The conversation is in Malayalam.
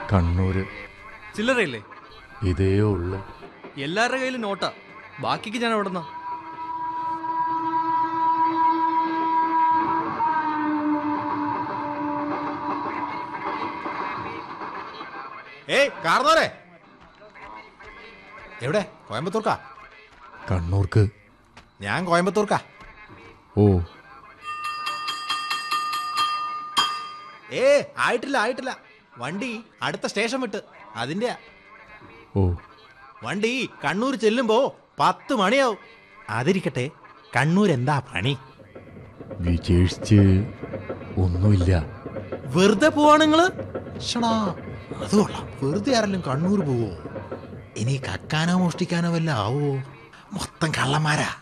കണ്ണൂര് ചില്ലറയില്ലേ ഇതേ ഉള്ളു എല്ലാവരുടെ കയ്യിലും നോട്ടാ ബാക്കിക്ക് ഞാൻ എവിടെന്നാ ഏയ് കാർന്നോരെ എവിടെ കോയമ്പത്തൂർക്കാ കണ്ണൂർക്ക് ഞാൻ കോയമ്പത്തൂർക്കാ ഓ ഏ ആയിട്ടില്ല ആയിട്ടില്ല വണ്ടി അടുത്ത സ്റ്റേഷൻ വിട്ട് അതിന്റെ ഓ വണ്ടി കണ്ണൂർ ചെല്ലുമ്പോ പത്ത് മണിയാവും അതിരിക്കട്ടെ കണ്ണൂർ എന്താ പണി വിജയിച്ച് ഒന്നുമില്ല വെറുതെ പോവാണ് നിങ്ങള് ഷടാ അത് കൊള്ളാം വെറുതെ ആരെങ്കിലും കണ്ണൂർ പോവോ ഇനി കക്കാനോ മോഷ്ടിക്കാനോ വല്ല ആവോ മൊത്തം കള്ളന്മാരാ